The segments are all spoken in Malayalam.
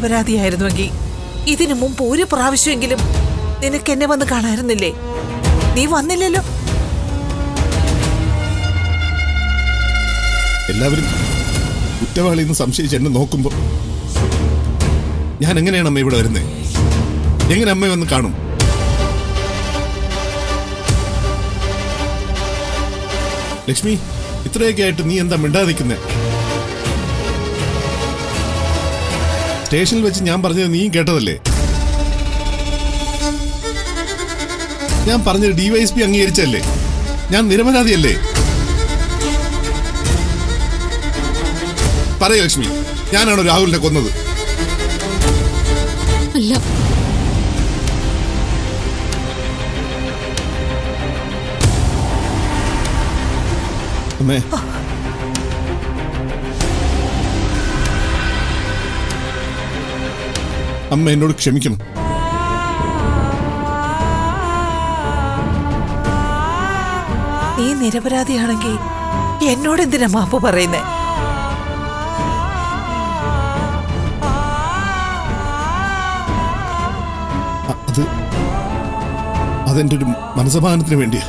നിരപരാധിയായിരുന്നുവെങ്കിൽ ഇതിനു മുമ്പ് ഒരു പ്രാവശ്യമെങ്കിലും നിനക്ക് എന്നെ വന്ന് കാണായിരുന്നില്ലേ നീ വന്നില്ലല്ലോ എല്ലാവരും കുറ്റവാളി എന്ന് സംശയിച്ച് എന്നെ നോക്കുമ്പോ ഞാൻ എങ്ങനെയാണ് അമ്മ ഇവിടെ വരുന്നത് എങ്ങനെ അമ്മ വന്ന് കാണും ലക്ഷ്മി ഇത്രയൊക്കെ ആയിട്ട് നീ എന്താ മിണ്ടാതിരിക്കുന്നേ സ്റ്റേഷനിൽ വെച്ച് ഞാൻ പറഞ്ഞത് നീയും കേട്ടതല്ലേ ഞാൻ പറഞ്ഞത് ഡിവൈഎസ്പി അംഗീകരിച്ചല്ലേ ഞാൻ നിരപരാധിയല്ലേ പറയ ലക്ഷ്മി ഞാനാണോ രാഹുലിനെ കൊന്നത് അല്ല അമ്മേ അമ്മ എന്നോട് ക്ഷമിക്കണം നീ നിരപരാധിയാണെങ്കിൽ എന്നോട് എന്തിനാ മാപ്പ് പറയുന്നേ അ- അത് അതെന്റെ ഒരു മനസമാധാനത്തിന് വേണ്ടിയാ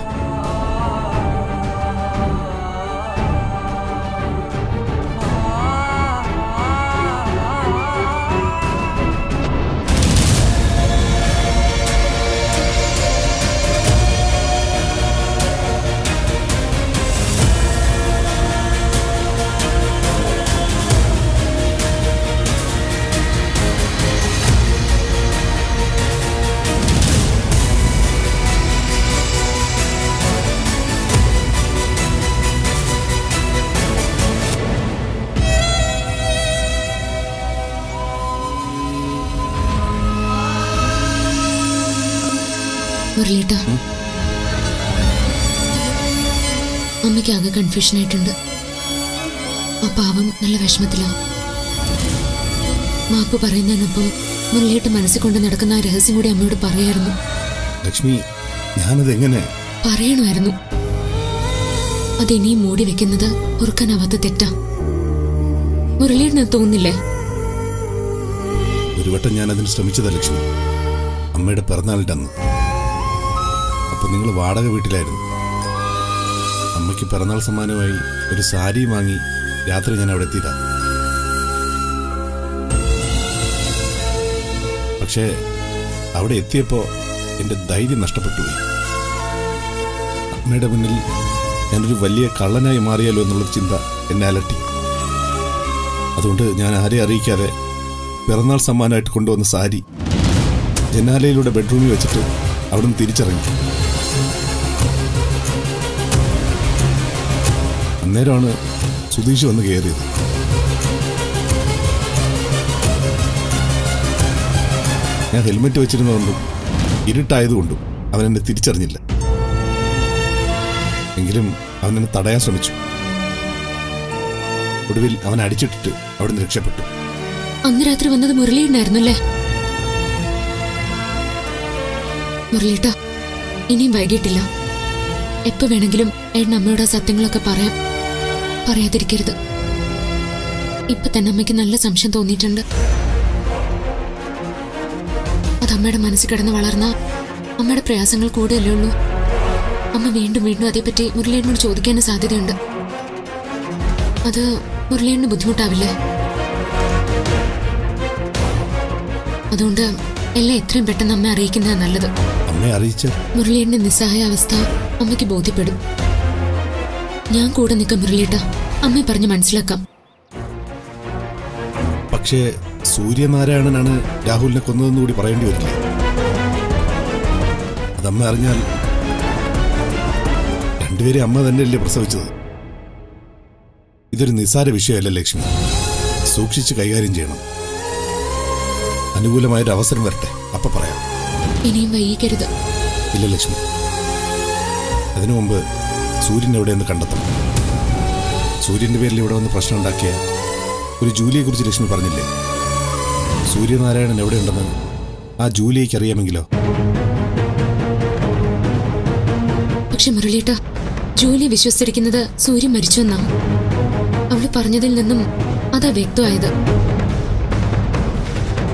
മുരളീട്ട അമ്മയ്ക്ക് ആകെ കൺഫ്യൂഷൻ ആയിട്ടുണ്ട് ആ പാവം നല്ല വിഷമത്തിലാ മാപ്പ് പറയുന്നതിനൊപ്പം മുരളിയിട്ട് മനസ്സിൽ കൊണ്ട് നടക്കുന്ന ആ രഹസ്യം കൂടി അമ്മയോട് പറയായിരുന്നു ലക്ഷ്മി ഞാനത് എങ്ങനെ പറയണമായിരുന്നു അതിനിയും മൂടി വെക്കുന്നത് പൊറുക്കാനാവാത്ത തെറ്റാ മുരളിയുടെ തോന്നില്ലേ ഒരു വട്ടം ഞാൻ അതിന് ശ്രമിച്ചതാ ലക്ഷ്മി അമ്മയുടെ പിറന്നാളിൻ്റെ അന്ന് അപ്പൊ നിങ്ങൾ വാടക വീട്ടിലായിരുന്നു അമ്മയ്ക്ക് പിറന്നാൾ സമ്മാനമായി ഒരു സാരി വാങ്ങി രാത്രി ഞാൻ അവിടെ എത്തിയതാ പക്ഷേ അവിടെ എത്തിയപ്പോ എന്റെ ധൈര്യം നഷ്ടപ്പെട്ടു പോയി അമ്മയുടെ മുന്നിൽ ഞാനൊരു വലിയ കള്ളനായി മാറിയാലോ എന്നുള്ള ചിന്ത എന്നെ അലട്ടി അതുകൊണ്ട് ഞാൻ ആരെ അറിയിക്കാതെ പിറന്നാൾ സമ്മാനമായിട്ട് കൊണ്ടുവന്ന സാരി ജനാലയിലൂടെ ബെഡ്റൂമിൽ വെച്ചിട്ട് അവിടുന്ന് തിരിച്ചിറങ്ങി അന്നേരമാണ് സുധീഷ് വന്ന് കയറിയത് ഞാൻ ഹെൽമെറ്റ് വെച്ചിരുന്നതുകൊണ്ടും ഇരുട്ടായതുകൊണ്ടും അവൻ എന്നെ തിരിച്ചറിഞ്ഞില്ല എങ്കിലും അവൻ എന്നെ തടയാൻ ശ്രമിച്ചു ഒടുവിൽ അവൻ അടിച്ചിട്ടിട്ട് അവിടുന്ന് രക്ഷപ്പെട്ടു അന്ന് രാത്രി വന്നത് മുരളിയുണ്ടായിരുന്നല്ലേ മുരളിട്ട ഇനിയും വൈകിട്ടില്ല എപ്പോ വേണമെങ്കിലും ഏട്ടൻ അമ്മയോട് ആ സത്യങ്ങളൊക്കെ പറയാം പറയാതിരിക്കരുത് ഇപ്പൊ തന്നെ അമ്മയ്ക്ക് നല്ല സംശയം തോന്നിയിട്ടുണ്ട് അത് അമ്മയുടെ മനസ്സിൽ കിടന്ന് വളർന്ന അമ്മയുടെ പ്രയാസങ്ങൾ കൂടുതലേ ഉള്ളൂ അമ്മ വീണ്ടും വീണ്ടും അതേപ്പറ്റി മുരളിയേട്ടനോട് ചോദിക്കാനും സാധ്യതയുണ്ട് അത് മുരളിയേട്ടന് ബുദ്ധിമുട്ടാവില്ലേ അതുകൊണ്ട് എല്ലാം എത്രയും പെട്ടെന്ന് അമ്മ അറിയിക്കുന്നതാണ് നല്ലത് അമ്മയെ അറിയിച്ച മുരളിയേട്ടന്റെ നിസ്സഹായ അവസ്ഥ അമ്മയ്ക്ക് ബോധ്യപ്പെടും ഞാൻ കൂടെ നിൽക്കാം മുരളിയേട്ട അമ്മയെ പറഞ്ഞ് മനസ്സിലാക്കാം പക്ഷേ സൂര്യനാരായണനാണ് രാഹുലിനെ കൊന്നതെന്ന് കൂടി പറയേണ്ടി വരില്ലേ അതമ്മ അറിഞ്ഞാൽ രണ്ടുപേരെ അമ്മ തന്നെയല്ലേ പ്രസവിച്ചത് ഇതൊരു നിസ്സാര വിഷയമല്ല ലക്ഷ്മി സൂക്ഷിച്ച് കൈകാര്യം ചെയ്യണം അനുകൂലമായൊരു അവസരം വരട്ടെ അപ്പൊ പറയാം ഇനിയും വൈകിക്കരുത് ഇല്ല ലക്ഷ്മി അതിനു മുമ്പ് സൂര്യൻ എവിടെയെന്ന് കണ്ടെത്തണം സൂര്യന്റെ പേരിൽ ഇവിടെ വന്ന് പ്രശ്നം ഉണ്ടാക്കിയ ഒരു ജൂലിയെ കുറിച്ച് ലക്ഷ്മി പറഞ്ഞില്ലേ സൂര്യനാരായണൻ എവിടെയുണ്ടെന്ന് ആ ജൂലിയയ്ക്ക് അറിയാമെങ്കിലോ പക്ഷെ മുരളിയേട്ട ജോലി വിശ്വസിച്ചിരിക്കുന്നത് സൂര്യൻ മരിച്ചുവെന്നാ അവള് പറഞ്ഞതിൽ നിന്നും അതാ വ്യക്തമായത്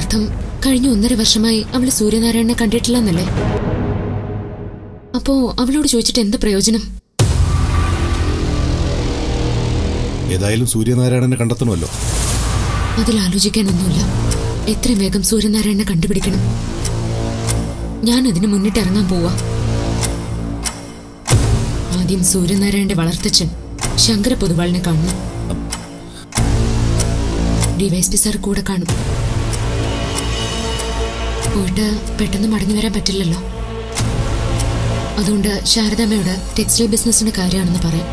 അതിനർത്ഥം കഴിഞ്ഞ ഒന്നര വർഷമായി അവള് സൂര്യനാരായണനെ കണ്ടിട്ടില്ലെന്നല്ലേ അപ്പോ അവളോട് ചോദിച്ചിട്ട് എന്ത് പ്രയോജനം ഏതായാലും സൂര്യനാരായണനെ കണ്ടെത്തണമല്ലോ അതിൽ ആലോചിക്കാനൊന്നുമില്ല എത്രയും വേഗം സൂര്യനാരായണനെ കണ്ടുപിടിക്കണം ഞാൻ അതിന് മുന്നിട്ട് ഇറങ്ങാൻ പോവാ ആദ്യം സൂര്യനാരായണന്റെ വളർത്തച്ഛൻ ശങ്കര പൊതുവാളിനെ കാണണം ഡിവൈഎസ്പി സാർ കൂടെ കാണും പോയിട്ട് പെട്ടെന്ന് മടങ്ങി വരാൻ പറ്റില്ലല്ലോ അതുകൊണ്ട് ശാരദാമ്മയോട് ടെക്സ്റ്റൈൽ ബിസിനസിന്റെ കാര്യമാണെന്ന് പറയാം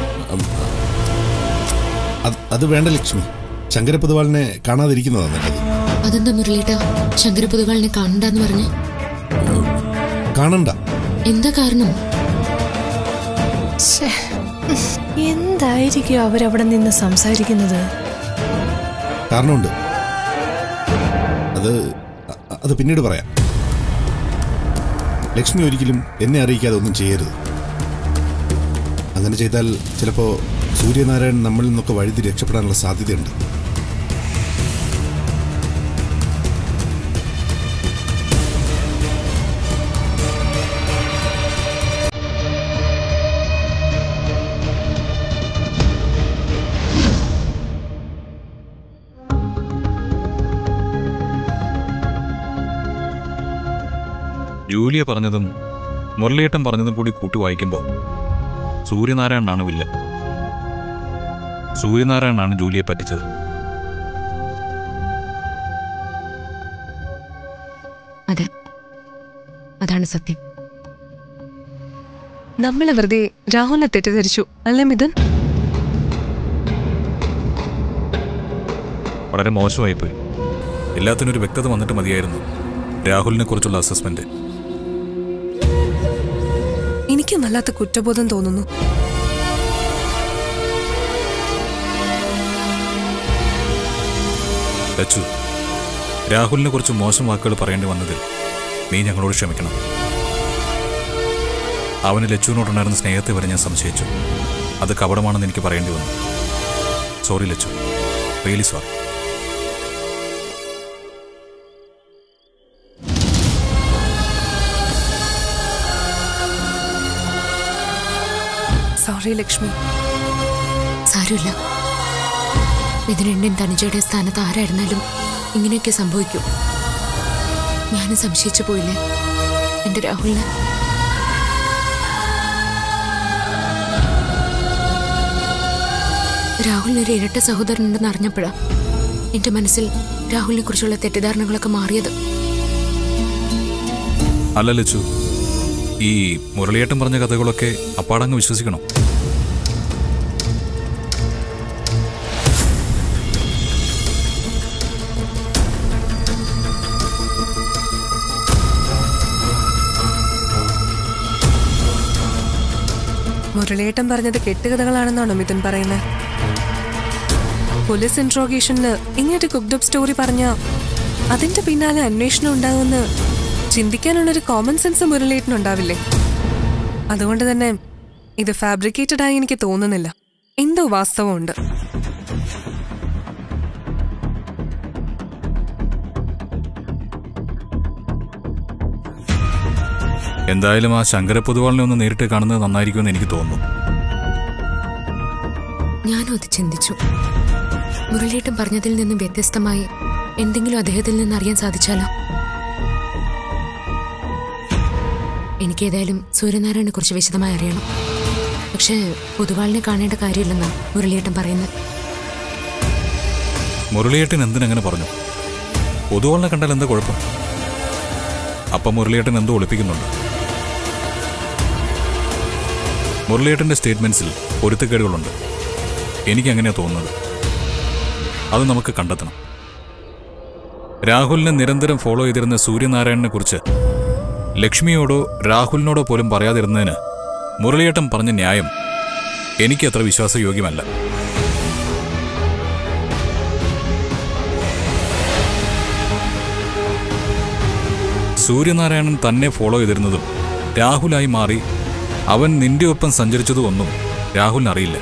അത് അത് വേണ്ട ലക്ഷ്മി ശങ്കരപൊതുവാളിനെ കാണാതിരിക്കുന്നതാണ് നല്ലത് അതെന്താ മുരളീട്ട ശങ്കര പൊതുവാളിനെ കാണണ്ടെന്ന് പറഞ്ഞ് കാണണ്ട എന്താ കാരണം ശ്ശേ, എന്തായിരിക്കും അവരവിടെ നിന്ന് സംസാരിക്കുന്നത് കാരണമുണ്ട് അത് അ- അത് പിന്നീട് പറയാം ലക്ഷ്മി ഒരിക്കലും എന്നെ അറിയിക്കാതെ ഒന്നും ചെയ്യരുത് അങ്ങനെ ചെയ്താൽ ചിലപ്പോൾ സൂര്യനാരായണൻ നമ്മളിൽ നിന്നൊക്കെ വഴുതി രക്ഷപ്പെടാനുള്ള സാധ്യതയുണ്ട് ജൂലിയ പറഞ്ഞതും മുരളിയേട്ടൻ പറഞ്ഞതും കൂടി കൂട്ടി വായിക്കുമ്പോൾ സൂര്യനാരായണനാണ് വില്ലൻ സൂര്യനാരായണനാണ് ജൂലിയെ പറ്റിച്ചത് അതെ അതാണ് സത്യം നമ്മൾ വെറുതെ രാഹുലിനെ തെറ്റിദ്ധരിച്ചു അല്ലേ മിഥുൻ വളരെ മോശമായിപ്പോയി എല്ലാത്തിനും ഒരു വ്യക്തത വന്നിട്ട് മതിയായിരുന്നു രാഹുലിനെ കുറിച്ചുള്ള അസസ്മെന്റ് എനിക്ക് വല്ലാത്ത കുറ്റബോധം തോന്നുന്നു ലച്ചു രാഹുലിനെ കുറിച്ച് മോശം വാക്കുകൾ പറയേണ്ടി വന്നതിൽ നീ ഞങ്ങളോട് ക്ഷമിക്കണം അവന് ലച്ചുവിനോടുണ്ടായിരുന്ന സ്നേഹത്തെ വരെ ഞാൻ സംശയിച്ചു അത് കപടമാണെന്ന് എനിക്ക് പറയേണ്ടി വന്നു sorry Lachu really sorry sorry Lakshmi സാരമില്ല ഇതിനെണ്ണയും തനുജയുടെ സ്ഥാനത്ത് ആരായിരുന്നാലും ഇങ്ങനെയൊക്കെ സംഭവിക്കും ഞാനും സംശയിച്ചു പോയില്ലേ എന്റെ രാഹുലിനെ രാഹുലിന് ഒരു ഇരട്ട സഹോദരനുണ്ടെന്ന് അറിഞ്ഞപ്പോഴാ എന്റെ മനസ്സിൽ രാഹുലിനെ കുറിച്ചുള്ള തെറ്റിദ്ധാരണകളൊക്കെ മാറിയത് അല്ല ലച്ചു ഈ മുരളിയേട്ടൻ പറഞ്ഞ കഥകളൊക്കെ അപ്പാടങ്ങ് വിശ്വസിക്കണം മുരളിയേട്ടൻ പറഞ്ഞത് കെട്ടുകഥകളാണെന്നാണോ മിഥുൻ പറയുന്നത് പോലീസ് ഇൻട്രോഗേഷനില് ഇങ്ങോട്ട് കുക്ഡപ്പ് സ്റ്റോറി പറഞ്ഞ അതിന്റെ പിന്നാലെ അന്വേഷണം ഉണ്ടാവുമെന്ന് ചിന്തിക്കാനുള്ളൊരു കോമൺ സെൻസ് മുരളിയേട്ടനുണ്ടാവില്ലേ അതുകൊണ്ട് തന്നെ ഇത് ഫാബ്രിക്കേറ്റഡ് ആയി എനിക്ക് തോന്നുന്നില്ല എന്തോ വാസ്തവമുണ്ട് എന്തായാലും ആ ശങ്കര പൊതുവാളിനെ ഒന്ന് നേരിട്ട് കാണുന്നത് നന്നായിരിക്കുമെന്ന് എനിക്ക് തോന്നുന്നു ഞാനും അത് ചിന്തിച്ചു മുരളിയേട്ടൻ പറഞ്ഞതിൽ നിന്നും വ്യത്യസ്തമായി എന്തെങ്കിലും അദ്ദേഹത്തിൽ നിന്ന് അറിയാൻ സാധിച്ചാലോ എനിക്ക് ഏതായാലും സൂര്യനാരായണനെ കുറിച്ച് വിശദമായി അറിയണം പക്ഷേ പൊതുവാളിനെ കാണേണ്ട കാര്യമില്ലെന്നാ മുരളിയേട്ടൻ പറയുന്നത് മുരളിയേട്ടൻ എന്തിനങ്ങനെ പറഞ്ഞു പൊതുവാളിനെ കണ്ടാൽ എന്താ കുഴപ്പം അപ്പം മുരളിയേട്ടൻ എന്തോ ഒളിപ്പിക്കുന്നുണ്ട് മുരളിയേട്ടന്റെ സ്റ്റേറ്റ്മെന്റ്സിൽ പൊരുത്തക്കേടുകളുണ്ട് എനിക്കങ്ങനെയാ തോന്നുന്നത് അത് നമുക്ക് കണ്ടെത്തണം രാഹുലിനെ നിരന്തരം ഫോളോ ചെയ്തിരുന്ന സൂര്യനാരായണനെ കുറിച്ച് ലക്ഷ്മിയോടോ രാഹുലിനോടോ പോലും പറയാതിരുന്നതിന് മുരളിയേട്ടൻ പറഞ്ഞ ന്യായം എനിക്ക് അത്ര വിശ്വാസയോഗ്യമല്ല സൂര്യനാരായണൻ തന്നെ ഫോളോ ചെയ്തിരുന്നതും രാഹുലായി മാറി അവൻ നിന്റെ ഒപ്പം സഞ്ചരിച്ചതും ഒന്നും രാഹുലിന് അറിയില്ല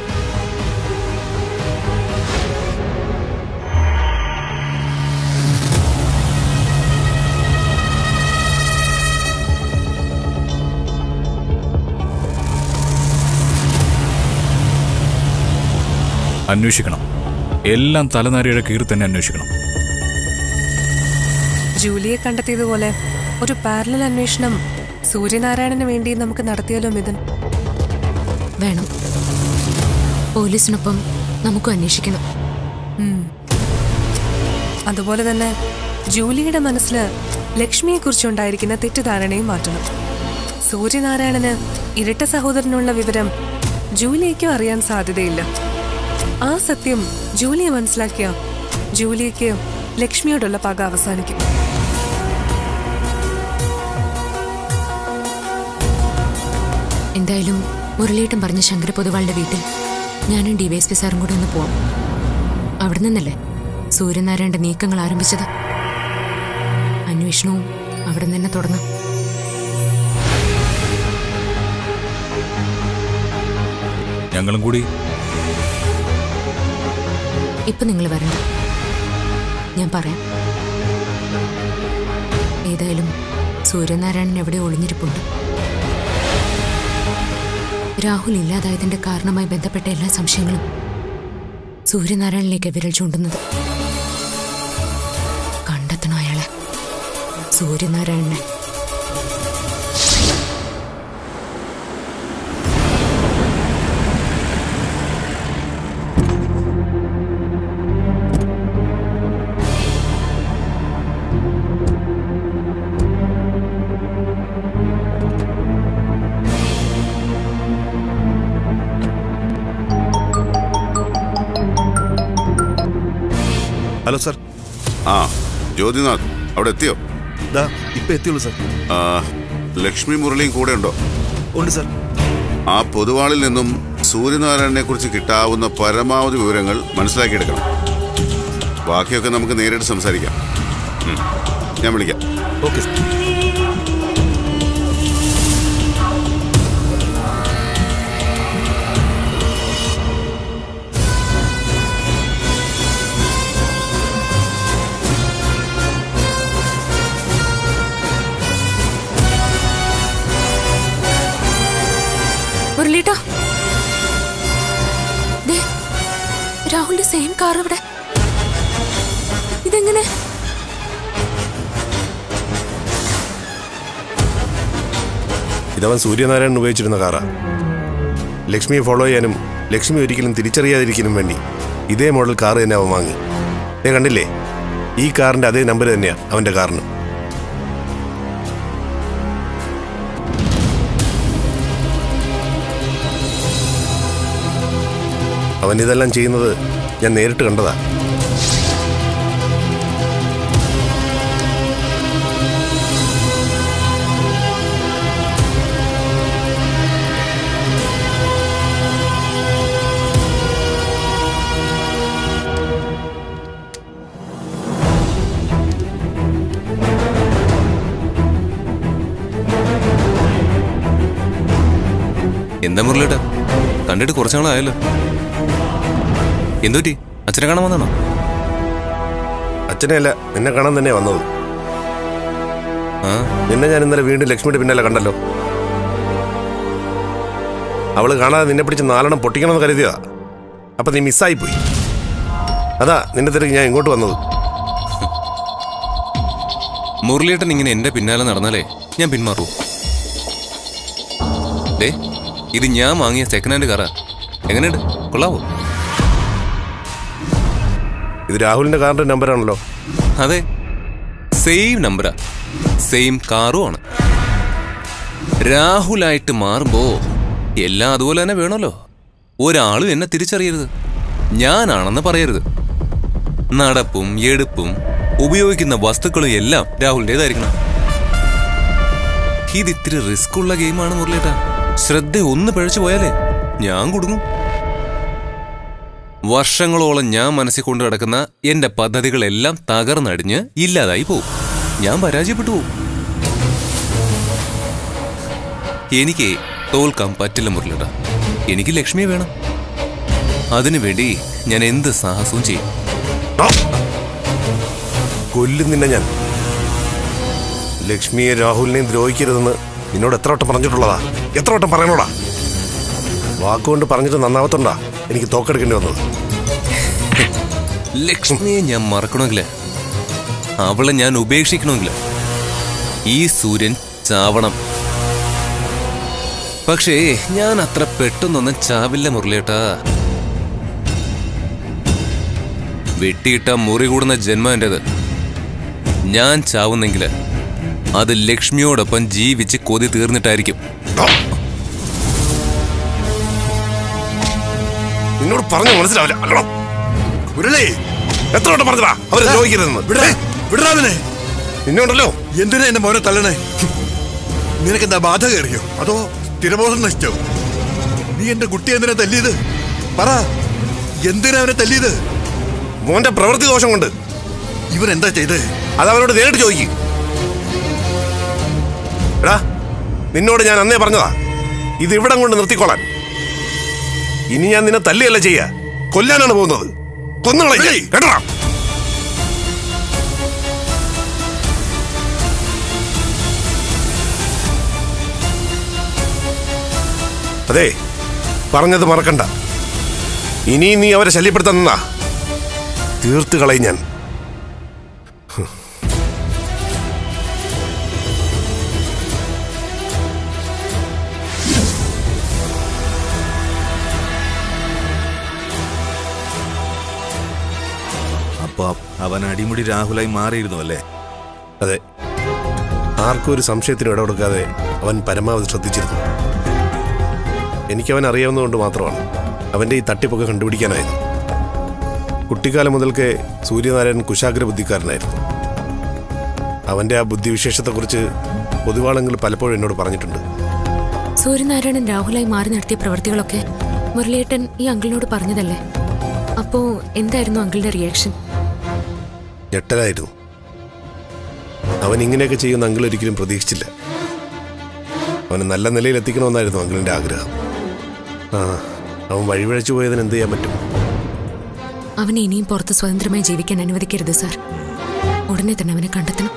അന്വേഷിക്കണം എല്ലാം തലനാരിയുടെ കീറി തന്നെ അന്വേഷിക്കണം ജൂലിയെ കണ്ടെത്തിയതുപോലെ ഒരു പാരലൽ അന്വേഷണം സൂര്യനാരായണന് വേണ്ടി നമുക്ക് നടത്തിയാലോ മിഥുൻ വേണം പോലീസിനൊപ്പം നമുക്കും അന്വേഷിക്കണം അതുപോലെ തന്നെ ജൂലിയുടെ മനസ്സിൽ ലക്ഷ്മിയെക്കുറിച്ചുണ്ടായിരിക്കുന്ന തെറ്റിദ്ധാരണയും മാറ്റണം സൂര്യനാരായണന് ഇരട്ട സഹോദരനുള്ള വിവരം ജൂലിയയ്ക്കും അറിയാൻ സാധ്യതയില്ല ആ സത്യം ജൂലിയെ മനസ്സിലാക്കിയ ജൂലിയയ്ക്ക് ലക്ഷ്മിയോടുള്ള പക അവസാനിക്കും എന്തായാലും മുരളിയേട്ടൻ പറഞ്ഞ ശങ്കര പൊതുവാളുടെ വീട്ടിൽ ഞാനും ഡിവൈഎസ്പി സാറും കൂടി ഒന്ന് പോവാം അവിടെ നിന്നല്ലേ സൂര്യനാരായണന്റെ നീക്കങ്ങൾ ആരംഭിച്ചത് അന്വേഷണവും അവിടെ നിന്ന് തന്നെ തുടങ്ങാം ഞങ്ങളും കൂടി ഇപ്പൊ നിങ്ങൾ വരണ്ട ഞാൻ പറയാം ഏതായാലും സൂര്യനാരായണൻ എവിടെ ഒളിഞ്ഞിരിപ്പുണ്ട് രാഹുൽ ഇല്ലാതായതിന്റെ കാരണമായി ബന്ധപ്പെട്ട എല്ലാ സംശയങ്ങളും സൂര്യനാരായണനിലേക്ക് വിരൽ ചൂണ്ടുന്നത് കണ്ടെത്തണം അയാളെ സൂര്യനാരായണനെ ഹലോ സാർ ആ ജ്യോതിനാഥ് അവിടെ എത്തിയോ ദാ ഇപ്പൊ എത്തിയുള്ളൂ സാർ ആ, ലക്ഷ്മി മുരളിയും കൂടെ ഉണ്ടോ ഉണ്ട് സാർ ആ പൊതുവാളിൽ നിന്നും സൂര്യനാരായണനെ കുറിച്ച് കിട്ടാവുന്ന പരമാവധി വിവരങ്ങൾ മനസ്സിലാക്കിയെടുക്കണം ബാക്കിയൊക്കെ നമുക്ക് നേരിട്ട് സംസാരിക്കാം ഉം. ഞാൻ വിളിക്കാം ഓക്കെ സാർ മുരളീട്ടോ ദേ, രാഹുലിന്റെ സെയിം കാർ ഇവിടെ ഇതെങ്ങനെ ഇതവൻ സൂര്യനാരായണൻ ഉപയോഗിച്ചിരുന്ന കാറാ ലക്ഷ്മിയെ ഫോളോ ചെയ്യാനും ലക്ഷ്മി ഒരിക്കലും തിരിച്ചറിയാതിരിക്കാനും വേണ്ടി ഇതേ മോഡൽ കാർ തന്നെ അവൻ വാങ്ങി ഏ കണ്ടില്ലേ ഈ കാറിന്റെ അതേ നമ്പർ തന്നെയാ അവന്റെ കാറിന് അവൻ ഇതെല്ലാം ചെയ്യുന്നത് ഞാൻ നേരിട്ട് കണ്ടതാ എന്താ മുരളിയേട്ടാ കണ്ടിട്ട് കുറച്ചു നാളായല്ലോ എന്തുപറ്റി അച്ഛനെ കാണാൻ വന്നാണോ അച്ഛനെ അല്ല നിന്നെ കാണാൻ തന്നെ വന്നത് ആ നിന്നെ ഞാൻ ഇന്നലെ വീണ്ടും ലക്ഷ്മിയുടെ പിന്നാലെ കണ്ടല്ലോ അവള് കാണാതെ നിന്നെ പിടിച്ച് നാലെണ്ണം പൊട്ടിക്കണമെന്ന് കരുതിയതാ അപ്പൊ നീ മിസ്സായി പോയി അതാ നിന്റെ തിരക്ക് ഞാൻ ഇങ്ങോട്ട് വന്നത് മുരളിയേട്ടൻ ഇങ്ങനെ എന്റെ പിന്നാലെ നടന്നാലേ ഞാൻ പിന്മാറൂ ദേ ഇത് ഞാൻ വാങ്ങിയ സെക്കൻഡ് ഹാൻഡ് കാറാ എങ്ങനെയുണ്ട് കൊള്ളാവോ ഇത് രാഹുലിന്റെ കാറിന്റെ നമ്പറാണല്ലോ അതെ സെയിം നമ്പറാ സെയിം കാറും ആണ് രാഹുലായിട്ട് മാറുമ്പോ എല്ലാം അതുപോലെ തന്നെ വേണമല്ലോ ഒരാളും എന്നെ തിരിച്ചറിയരുത് ഞാനാണെന്ന് പറയരുത് നടപ്പും എടുപ്പും ഉപയോഗിക്കുന്ന വസ്തുക്കളും എല്ലാം രാഹുലിൻ്റെതായിരിക്കണം ഇത് ഇത്തിരി റിസ്ക് ഉള്ള ഗെയിമാണ് മുരളിയേട്ടാ ശ്രദ്ധ ഒന്ന് പിഴച്ചു പോയാലേ ഞാൻ കുടുങ്ങും വർഷങ്ങളോളം ഞാൻ മനസ്സിൽ കൊണ്ട് കിടക്കുന്ന എന്റെ പദ്ധതികളെല്ലാം തകർന്നടിഞ്ഞ് ഇല്ലാതായി പോവും ഞാൻ പരാജയപ്പെട്ടു പോവും എനിക്ക് തോൽക്കാൻ പറ്റില്ല മുരളിയേട്ടാ എനിക്ക് ലക്ഷ്മിയെ വേണം അതിനുവേണ്ടി ഞാൻ എന്ത് സാഹസവും ചെയ്യും ആ! കൊല്ലും നിന്നെ ഞാൻ ലക്ഷ്മിയെ രാഹുലിനെയും ദ്രോഹിക്കരുതെന്ന് നിന്നോട് എത്ര വട്ടം പറഞ്ഞിട്ടുള്ളതാ എത്ര വട്ടം പറയണോടാ വാക്കുകൊണ്ട് പറഞ്ഞിട്ട് നന്നാവത്തുണ്ടാ എനിക്ക് തോക്കെടുക്കേണ്ടി വന്നത് ലക്ഷ്മിയെ ഞാൻ മറക്കണമെങ്കിൽ അവളെ ഞാൻ ഉപേക്ഷിക്കണമെങ്കിൽ ഈ സൂര്യൻ ചാവണം പക്ഷേ ഞാൻ അത്ര പെട്ടെന്നൊന്നും ചാവില്ല മുരളിയേട്ടാ വെട്ടിയിട്ട മുറി കൂടുന്ന ജന്മം എന്റേത് ഞാൻ ചാവുന്നെങ്കിൽ അത് ലക്ഷ്മിയോടൊപ്പം ജീവിച്ച് കൊതി തീർന്നിട്ടായിരിക്കും നിന്നോട് പറഞ്ഞു മനസ്സിലാവില്ല അല്ലടോ മുരളി എത്ര വട്ടം പറഞ്ഞതാ അവരെ ദ്രോഹിക്കരുതെന്ന് വിടേ വിടറാവിനെ നിന്നോണ്ടല്ലോ എന്തിനാ എന്റെ മോനെ തള്ളണേ നിനക്കെന്താ ബാധ കയറിയോ അതോ സ്ഥിരബോധം നശിച്ചോ നീ എന്റെ കുട്ടി എന്തിനാ തല്ലിയത് പറ എന്തിനാ അവനെ തല്ലിയത് മോന്റെ പ്രവൃത്തി ദോഷം കൊണ്ട് ഇവൻ എന്താ ചെയ്തേ അത് അവനോട് നേരിട്ട് ചോദിക്കും എടാ നിന്നോട് ഞാൻ അന്നേ പറഞ്ഞതാ ഇത് ഇവിടം കൊണ്ട് നിർത്തിക്കോളാൻ ഇനി ഞാൻ നിന്നെ തല്ലിയല്ല ചെയ്യാ കൊല്ലാനാണ് പോകുന്നത് കൊന്നുകളെ ഏയ്! കേട്ടോ അതെ പറഞ്ഞത് മറക്കണ്ട ഇനി നീ അവരെ ശല്യപ്പെടുത്താൻ നിന്നാ തീർത്ത് കളയും ഞാൻ അപ്പൊ അവൻ അടിമുടി രാഹുലായി മാറിയിരുന്നു അല്ലേ അതെ ആർക്കും ഒരു സംശയത്തിനും ഇടകൊടുക്കാതെ അവൻ പരമാവധി ശ്രദ്ധിച്ചിരുന്നു എനിക്കവൻ അറിയാവുന്നതുകൊണ്ട് മാത്രമാണ് അവൻ്റെ ഈ തട്ടിപ്പൊക്കെ കണ്ടുപിടിക്കാനായത് കുട്ടിക്കാലം മുതൽക്കേ സൂര്യനാരായണൻ കുശാഗ്ര ബുദ്ധിക്കാരനായിരുന്നു അവൻ്റെ ആ ബുദ്ധിവിശേഷത്തെക്കുറിച്ച് പൊതുവാളെങ്കിൽ പലപ്പോഴും എന്നോട് പറഞ്ഞിട്ടുണ്ട് സൂര്യനാരായണൻ രാഹുലായി മാറി നടത്തിയ പ്രവൃത്തികളൊക്കെ മുരളിയേട്ടൻ ഈ അങ്കിളിനോട് പറഞ്ഞതല്ലേ അപ്പോ എന്തായിരുന്നു അങ്കിളുടെ റിയാക്ഷൻ ഞെട്ടലായിരുന്നു അവൻ ഇങ്ങനെയൊക്കെ ചെയ്യുന്ന അങ്കിൾ ഒരിക്കലും പ്രതീക്ഷിച്ചില്ല അവന് നല്ല നിലയിൽ എത്തിക്കണമെന്നായിരുന്നു അങ്കിളിൻ്റെ ആഗ്രഹം ആ അവൻ വഴിവഴച്ചു പോയതിന് എന്ത് ചെയ്യാൻ പറ്റും അവനെ ഇനിയും പുറത്ത് സ്വതന്ത്രമായി ജീവിക്കാൻ അനുവദിക്കരുത് സാർ ഉടനെ തന്നെ അവനെ കണ്ടെത്തണം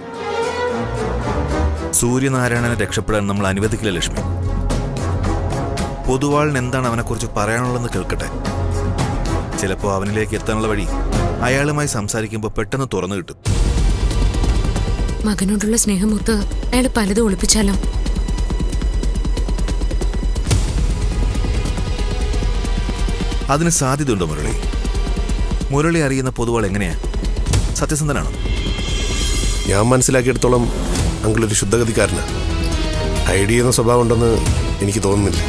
സൂര്യനാരായണനെ രക്ഷപ്പെടാൻ നമ്മൾ അനുവദിക്കില്ല ലക്ഷ്മി പൊതുവാളിന് എന്താണ് അവനെക്കുറിച്ച് പറയാനുള്ളതെന്ന് കേൾക്കട്ടെ ചിലപ്പോൾ അവനിലേക്ക് എത്താനുള്ള വഴി അയാളുമായി സംസാരിക്കുമ്പോൾ പെട്ടെന്ന് തുറന്നു കിട്ടും മകനോടുള്ള സ്നേഹമൊത്ത് അയാൾ പലതും ഒളിപ്പിച്ചാലോ അതിന് സാധ്യതയുണ്ടോ മുരളി മുരളി അറിയുന്ന പൊതുവാൾ എങ്ങനെയാ സത്യസന്ധനാണോ ഞാൻ മനസ്സിലാക്കിയെടുത്തോളം അങ്കിൾ ഒരു ശുദ്ധഗതിക്കാരനാണ് ഹൈഡ് ചെയ്യുന്ന സ്വഭാവം ഉണ്ടെന്ന് എനിക്ക് തോന്നുന്നില്ല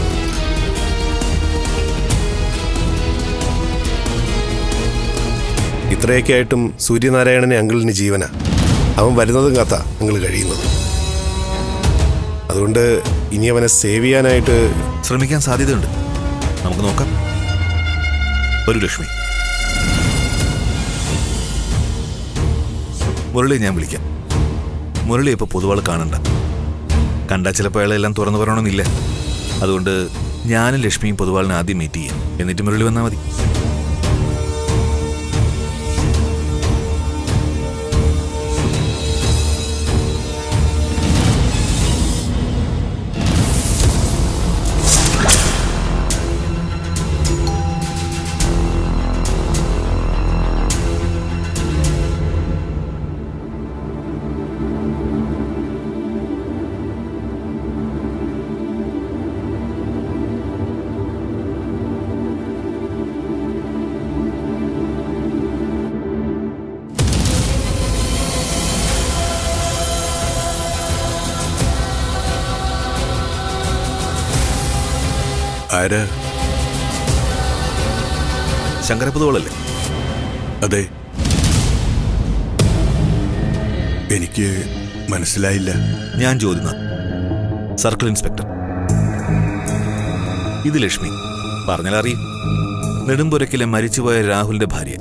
ഇത്രയൊക്കെ ആയിട്ടും സൂര്യനാരായണനെ അങ്കിളിന് ജീവന അവൻ വരുന്നതും കാത്ത അങ്കിൾ കഴിയുന്നത് അതുകൊണ്ട് ഇനി അവനെ സേവ് ചെയ്യാനായിട്ട് ശ്രമിക്കാൻ സാധ്യതയുണ്ട് നമുക്ക് നോക്കാം ഒരു ലക്ഷ്മി മുരളി ഞാൻ വിളിക്കാം മുരളി ഇപ്പോൾ പൊതുവാൾ കാണണ്ട കണ്ടാൽ ചിലപ്പോൾ അയാളെല്ലാം തുറന്നു പറയണമെന്നില്ല അതുകൊണ്ട് ഞാനും ലക്ഷ്മിയും പൊതുവാളിനെ ആദ്യം മീറ്റ് ചെയ്യാം എന്നിട്ട് മുരളി വന്നാൽ മതി ആരാ ശങ്കരപ്പൊതുവാളല്ലേ അതെ എനിക്ക് മനസ്സിലായില്ല ഞാൻ ജ്യോതിനാഥ് സർക്കിൾ ഇൻസ്പെക്ടർ ഇത് ലക്ഷ്മി പറഞ്ഞാൽ അറിയും നെടുമ്പുരക്കിലെ മരിച്ചുപോയ രാഹുലിന്റെ ഭാര്യ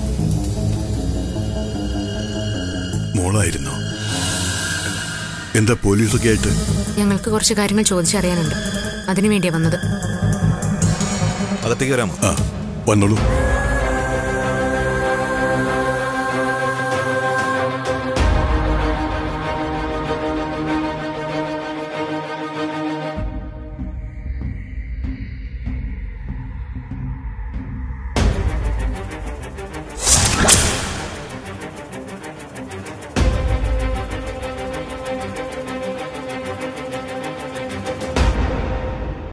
മോളായിരുന്നോ എന്താ പോലീസൊക്കെ ആയിട്ട് ഞങ്ങൾക്ക് കുറച്ച് കാര്യങ്ങൾ ചോദിച്ചറിയാനുണ്ട് അതിനു വേണ്ടിയാ വന്നത് അകത്തേക്ക് വരാമോ ആ വന്നോളൂ